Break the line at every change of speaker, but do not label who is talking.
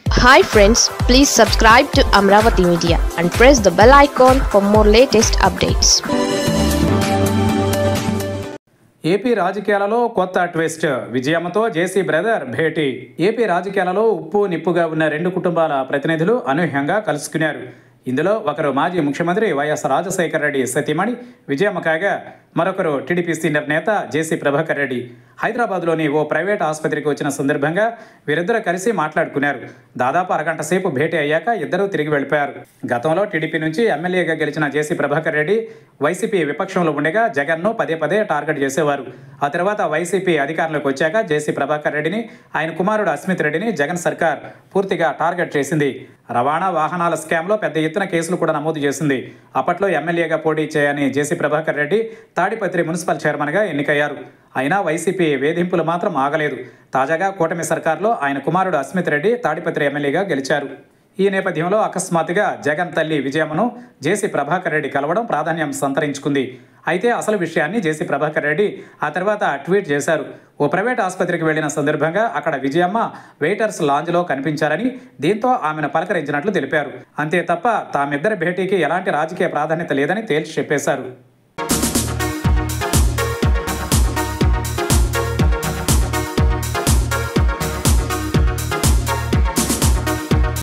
hi friends please subscribe to Amaravati media and press the bell icon for more latest updates
AP రాజకీయాలలో కొత్త twist విజయమ్మతో JC brother భేటీ AP రాజకీయాలలో ఉప్పు నిప్పుగా ఉన్న రెండు కుటుంబాల ప్రతినిధులు అనూహ్యంగా కలుసుకున్నారు ఇందులో ఒకరు మాజీ ముఖ్యమంత్రి వైఎస్ రాజశేఖర రెడ్డి సతీమణి విజయమ్మ కాగా మరొకరు టీడీపీ సీనియర్ నేత జేసీ ప్రభాకర్ రెడ్డి హైదరాబాద్లోని ఓ ప్రైవేట్ ఆసుపత్రికి వచ్చిన సందర్భంగా వీరిద్దరూ కలిసి మాట్లాడుకున్నారు దాదాపు అరగంట సేపు భేటీ అయ్యాక ఇద్దరూ తిరిగి వెళ్ళిపోయారు గతంలో టీడీపీ నుంచి ఎమ్మెల్యేగా గెలిచిన జేసీ ప్రభాకర్ రెడ్డి వైసీపీ విపక్షంలో ఉండగా జగన్ను పదే పదే టార్గెట్ చేసేవారు ఆ తర్వాత వైసీపీ అధికారంలోకి వచ్చాక జేసీ ప్రభాకర్ రెడ్డిని ఆయన కుమారుడు అస్మిత్ రెడ్డిని జగన్ సర్కార్ పూర్తిగా టార్గెట్ చేసింది రవాణా వాహనాల స్కామ్లో పెద్ద ఎత్తున కేసులు కూడా నమోదు చేసింది అప్పట్లో ఎమ్మెల్యేగా పోటీ చేయని జేసీ ప్రభాకర్ రెడ్డి తాడిపత్రి మున్సిపల్ చైర్మన్గా ఎన్నికయ్యారు అయినా వైసీపీ వేధింపులు మాత్రం ఆగలేదు తాజాగా కూటమి సర్కార్లో ఆయన కుమారుడు అస్మిత్ రెడ్డి తాడిపత్రి ఎమ్మెల్యేగా గెలిచారు ఈ నేపథ్యంలో అకస్మాత్తుగా జగన్ తల్లి విజయమ్మను జేసీ ప్రభాకర్ రెడ్డి కలవడం ప్రాధాన్యం సంతరించుకుంది అయితే అసలు విషయాన్ని జేసీ ప్రభాకర్ రెడ్డి ఆ తర్వాత ట్వీట్ చేశారు ఓ ప్రైవేట్ ఆసుపత్రికి వెళ్లిన సందర్భంగా అక్కడ విజయమ్మ వెయిటర్స్ లాంజ్లో కనిపించారని దీంతో ఆమెను పలకరించినట్లు తెలిపారు అంతే తప్ప తామిద్దరి భేటీకి ఎలాంటి రాజకీయ ప్రాధాన్యత లేదని తేల్చి చెప్పేశారు